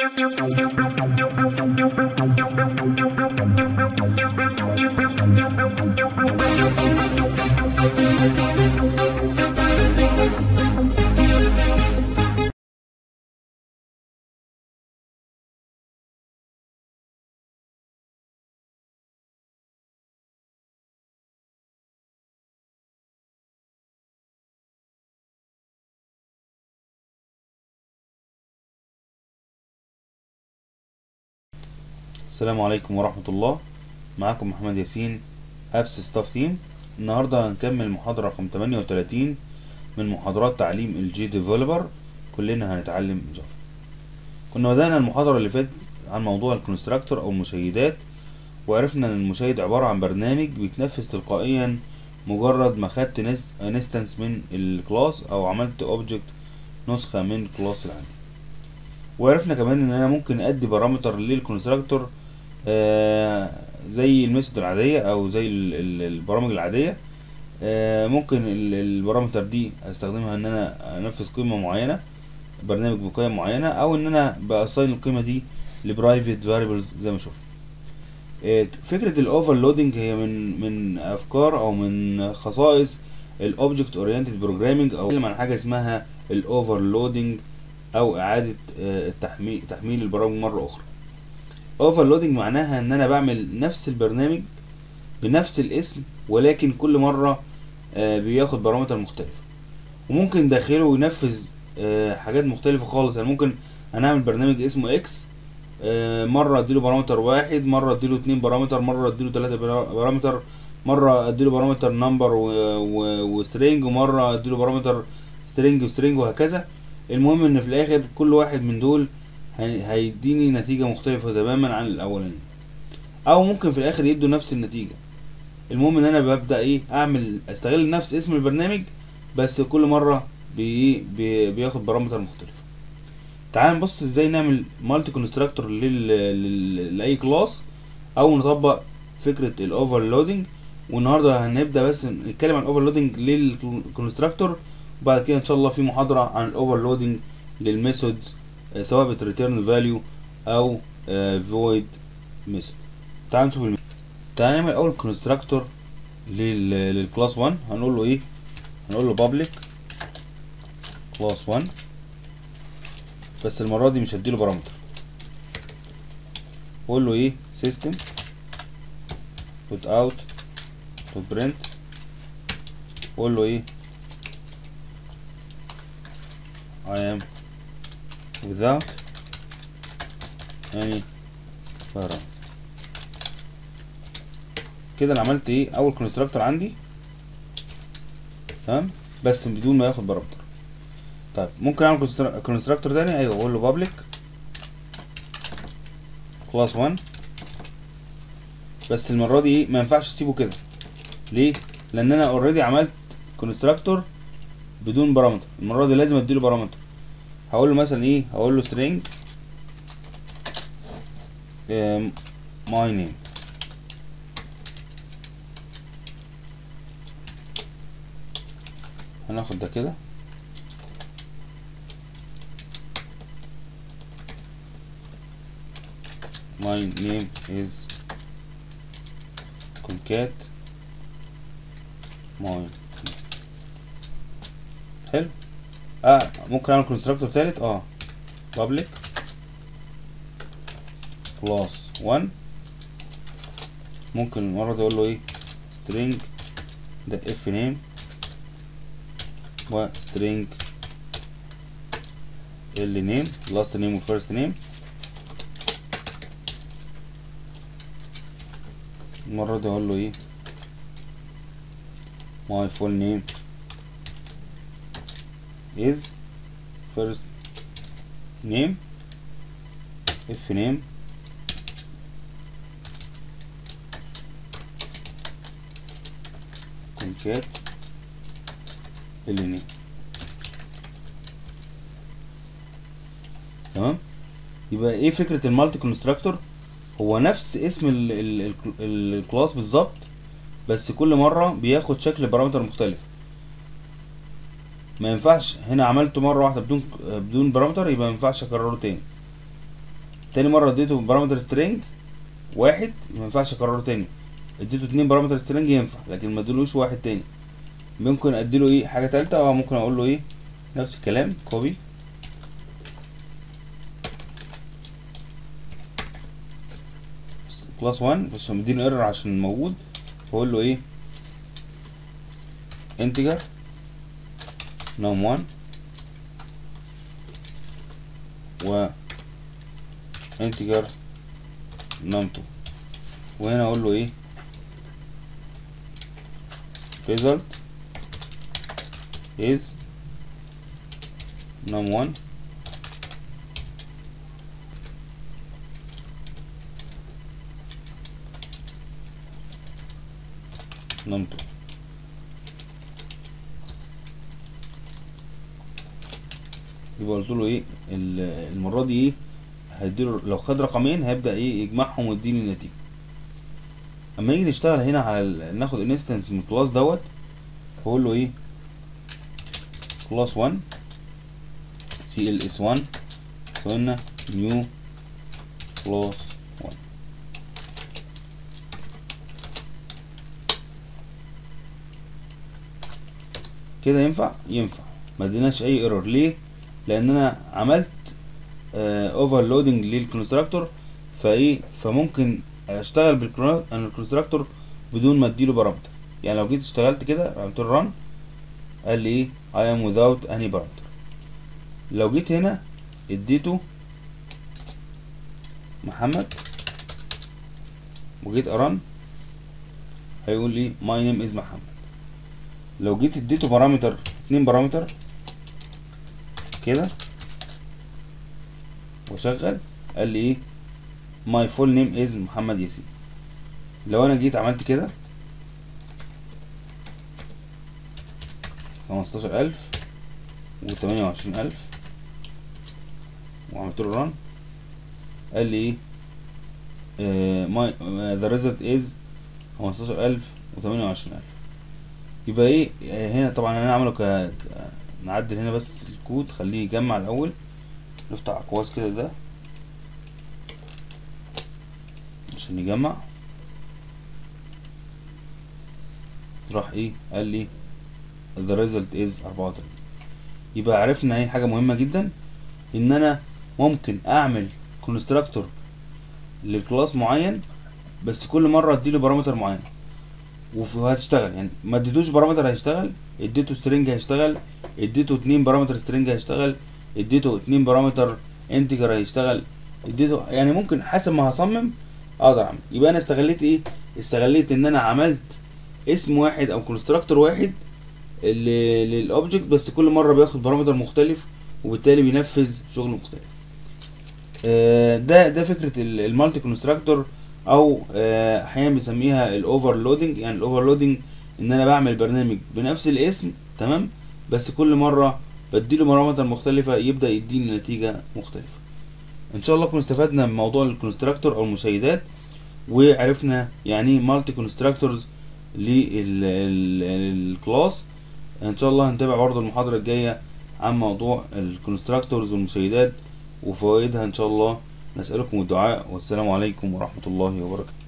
السلام عليكم ورحمة الله معاكم محمد ياسين ابس ستاف تيم النهاردة هنكمل محاضرة رقم 38 من محاضرات تعليم الجي ديفلوبر كلنا هنتعلم جافا كنا بدأنا المحاضرة اللي فاتت عن موضوع الكونستراكتور او المشيدات وعرفنا ان المشيد عبارة عن برنامج بيتنفذ تلقائيا مجرد ما خدت انستنس من الكلاس او عملت اوبجكت نسخة من الكلاس العادي وعرفنا كمان ان انا ممكن ادي بارامتر للكونستراكتور آه زي الميثود العادية او زي ال ال البرامج العادية آه ممكن ال البارامتر دي استخدمها ان انا انفذ قيمة معينة برنامج بقيم معينة او ان انا بأصين القيمة دي لبرايفت فاريبلز زي ما شفنا آه فكرة الاوفرلودنج هي من من افكار او من خصائص الاوبجكت اورينتد بروجرامنج او عن حاجة اسمها الاوفرلودنج او اعادة التحميل تحميل البرامج مرة اخرى اوفرلودنج معناها ان انا بعمل نفس البرنامج بنفس الاسم ولكن كل مرة بياخد بارامتر مختلفة وممكن داخله ينفذ حاجات مختلفة خالص يعني ممكن انا اعمل برنامج اسمه اكس مرة اديله بارامتر واحد مرة اديله اتنين بارامتر مرة اديله تلاتة بارامتر مرة اديله بارامتر نمبر وسترينج ومرة اديله بارامتر سترينج وسترينج وهكذا المهم ان في الاخر كل واحد من دول هيديني نتيجة مختلفة تماما عن الاولاني او ممكن في الاخر يدوا نفس النتيجة المهم ان انا ببدأ ايه اعمل استغل نفس اسم البرنامج بس كل مرة بي بي بياخد بارامتر مختلفة تعال نبص ازاي نعمل مالتي كونستراكتور لاي كلاس او نطبق فكرة الاوفرلودنج والنهارده هنبدأ بس نتكلم عن الاوفرلودنج للكونستراكتور وبعد كده ان شاء الله في محاضرة عن الاوفرلودنج للميثودز سواء بتريتيرن فاليو او فويد ميثود تعال نشوف الميثود تعال نعمل اول كونستراكتور للكلاس 1 هنقول له ايه هنقول له public class 1 بس المرة دي مش هديله بارامتر اقول له ايه system put out to print اقول له ايه I am without any parameter كده انا عملت ايه اول كونستراكتور عندي تمام بس بدون ما ياخد بارامتر طيب ممكن اعمل كونستراكتور تاني ايوه اقول له public class 1 بس المره دي ايه ما ينفعش تسيبه كده ليه لان انا اوريدي عملت كونستراكتور بدون بارامتر المره دي لازم اديله بارامتر هقول له مثلا ايه هقول له string my name هناخد ده كده my name is concat my حلو اه ممكن اعمل كونستراكتور تالت اه public class 1 ممكن المرة دي اقول له ايه string ده f name و string ال name last name و first name المرة دي اقول له ايه my full name is first name if name concat ال name تمام يبقى ايه فكرة المالتي كونستراكتور هو نفس اسم الكلاس بالظبط بس كل مرة بياخد شكل بارامتر مختلف ما ينفعش هنا عملته مرة واحدة بدون بدون بارامتر يبقى ما ينفعش اكرره تاني تاني مرة اديته بارامتر سترينج واحد ما ينفعش اكرره تاني اديته اتنين بارامتر سترينج ينفع لكن ما اديلوش واحد تاني ممكن اديله ايه حاجة تالتة او ممكن اقول له ايه نفس الكلام كوبي كلاس 1 بس هو مديني ايرور عشان موجود بقول له ايه انتجر نوم 1 و انتجر نوم 2 وهنا اقول له ايه result is num 1 num 2 يبقى قلت له ايه ال- المره دي ايه هيديله لو خد رقمين هيبدا ايه يجمعهم ويديني النتيجه اما نيجي نشتغل هنا على ال... ناخد انستنس من الكلاس دوت هقول له ايه كلاس 1 سي ال اس 1 قلنا نيو كلاس 1 كده ينفع ينفع ما اديناش اي ايرور ليه لان انا عملت اوفرلودنج للكونستراكتور فايه فممكن اشتغل بالكونستراكتور بدون ما اديله بارامتر يعني لو جيت اشتغلت كده عملت له ران قال لي ايه I am without any parameter لو جيت هنا اديته محمد وجيت اران هيقول لي my name is محمد لو جيت اديته بارامتر اتنين بارامتر كده وشغل قال لي ايه my full name is محمد ياسين لو انا جيت عملت كده خمستاشر ألف وتمانية وعشرين ألف وعملت له ران قال لي ايه آه my uh, the result is خمستاشر ألف وتمانية وعشرين ألف يبقى ايه آه هنا طبعا انا عامله ك... ك... نعدل هنا بس الكود خليه يجمع الأول نفتح أقواس كده ده عشان يجمع راح ايه قال لي the result is 34 يبقى عرفنا ايه حاجة مهمة جدا ان انا ممكن اعمل كونستراكتور للكلاس معين بس كل مرة اديله بارامتر معين وهتشتغل يعني ما اديتوش بارامتر هيشتغل اديته سترينج هيشتغل اديته اتنين بارامتر سترينج هيشتغل اديته اتنين بارامتر انتجر هيشتغل اديته يعني ممكن حسب ما هصمم اقدر اعمل يبقى انا استغليت ايه استغليت ان انا عملت اسم واحد او كونستراكتور واحد للاوبجكت بس كل مره بياخد بارامتر مختلف وبالتالي بينفذ شغل مختلف آه ده ده فكره المالتي كونستراكتور او آه احيانا بنسميها الاوفرلودنج يعني الاوفرلودنج ان انا بعمل برنامج بنفس الاسم تمام بس كل مره بديله بارامتر مختلفه يبدا يديني نتيجه مختلفه ان شاء الله كنا استفدنا من موضوع الكونستراكتور او المشيدات وعرفنا يعني ايه مالتي كونستراكتورز للكلاس ان شاء الله هنتابع برضه المحاضره الجايه عن موضوع الكونستراكتورز والمشيدات وفوائدها ان شاء الله نسالكم الدعاء والسلام عليكم ورحمه الله وبركاته